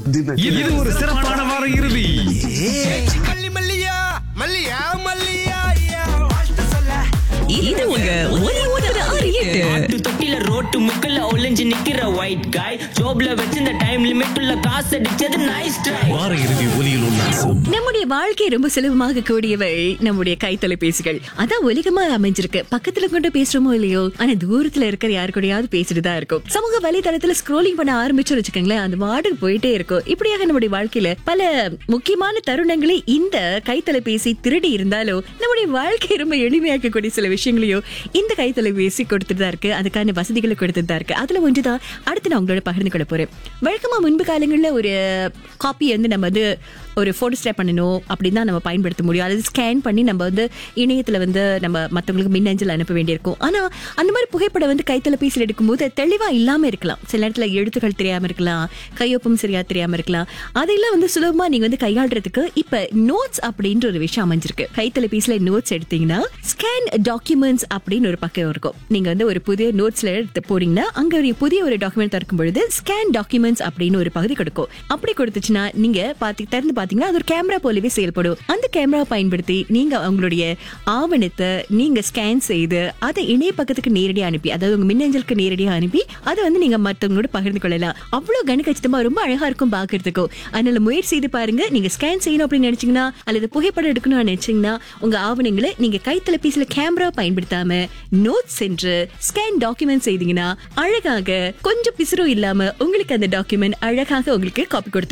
இது ஒரு சிறப்பான வார இறுதி மல்லி மல்லியா மல்லியா மல்லியா ஐயா, வாழ்த்து சொல்ல இது உங்க ஒலி ஒன்பது ஆறு எட்டு ஆட்டு தொட்டில ரோட்டு முக்கல்ல ஒளிஞ்சு நிக்கிற ஒயிட் காய் ஜோப்ல வச்சிருந்த டைம் லிமிட் உள்ள காசு அடிச்சது நைஸ் ட்ரை வார இறுதி ஒலியில் உல்லாசம் நம்முடைய வாழ்க்கை ரொம்ப சுலபமாக கூடியவை நம்முடைய கைத்தொலைபேசிகள் அதான் உலகமா அமைஞ்சிருக்கு பக்கத்துல கொண்டு பேசுறோமோ இல்லையோ ஆனா தூரத்துல இருக்கிற யாரு கூடயாவது பேசிட்டு தான் இருக்கும் சமூக வலைதளத்துல ஸ்க்ரோலிங் பண்ண ஆரம்பிச்சு வச்சுக்கோங்களேன் அந்த வார்டு போயிட்டே இருக்கும் இப்படியாக நம்முடைய வாழ்க்கையில பல முக்கியமான தருணங்களை இந்த கைத்தொலைபேசி திருடி இருந்தாலும் நம்முடைய வாழ்க்கை ரொம்ப எளிமையாக்கக்கூடிய சில விஷயங்களையும் இந்த கைத்தொலைபேசி கொடுத்துட்டு தான் இருக்கு அதுக்கான வசதிகளை கொடுத்துட்டு தான் இருக்கு அதுல ஒன்றுதான் அடுத்து நான் உங்களோட பகிர்ந்து கொள்ள போறேன் வழக்கமா முன்பு காலங்கள்ல ஒரு காப்பி வந்து நம்ம வந்து ஒரு போட்டோ ஸ்டாப் பண்ணணும் அப்படின்னு தான் நம்ம பயன்படுத்த முடியும் அதாவது ஸ்கேன் பண்ணி நம்ம வந்து இணையத்துல வந்து நம்ம மத்தவங்களுக்கு மின்னஞ்சல் அனுப்ப வேண்டியிருக்கும் ஆனா அந்த மாதிரி புகைப்படம் வந்து கைத்தொலைபேசியில் எடுக்கும்போது தெளிவா இல்லாம இருக்கலாம் சில நேரத்துல எழுத்துக்கள் தெரியாம இருக்கலாம் கையொப்பம் சரியா தெரியாம இருக்கலாம் அதெல்லாம் வந்து சுலபமா நீங்க வந்து கையாளுறதுக்கு இப்ப நோட்ஸ் அப்படின்ற ஒரு விஷயம் அமைஞ்சிருக்கு கைத்தொலைபேசியில நோட்ஸ் எடுத்தீங்கன்னா ஸ்கேன் டாக்குமெண்ட்ஸ் அப்படின்னு ஒரு பக்கம் இருக்கும் நீங்க வந்து ஒரு புதிய நோட்ஸ்ல எடுத்து போறீங்கன்னா அங்க ஒரு புதிய ஒரு டாக்குமெண்ட் திறக்கும் பொழுது ஸ்கேன் டாக்குமெண்ட்ஸ் அப்படின்னு ஒரு பகுதி கொடுக்கும் அப்படி கொடுத்துச்சுன்னா நீங்க பாத்தி திறந்து பாத்தீங்கன்னா அது ஒரு கேமரா போலவே செயல்படும் அந்த கேமரா பயன்படுத்தி நீங்க உங்களுடைய ஆவணத்தை நீங்க ஸ்கேன் செய்து அதை இணைய பக்கத்துக்கு நேரடியா அனுப்பி அதாவது உங்க மின்னஞ்சலுக்கு நேரடியா அனுப்பி அதை வந்து நீங்க மத்தவங்களோட பகிர்ந்து கொள்ளலாம் அவ்வளவு கனக்கச்சிதமா ரொம்ப அழகா இருக்கும் பாக்குறதுக்கும் அதனால முயற்சி செய்து பாருங்க நீங்க ஸ்கேன் செய்யணும் அப்படின்னு நினைச்சீங்கன்னா அல்லது புகைப்படம் எடுக்கணும்னு நினைச்சீங்கன்னா உங்க ஆவணங்களை நீங்க கைத்தலைபேசியில கேமரா பயன்படுத்தாம நோட்ஸ் சென்று ஸ்கேன் டாக்குமெண்ட் செய்தீங்கன்னா அழகாக கொஞ்சம் பிசுறும் இல்லாம உங்களுக்கு அந்த டாக்குமெண்ட் அழகாக உங்களுக்கு காப்பி கொடுத்து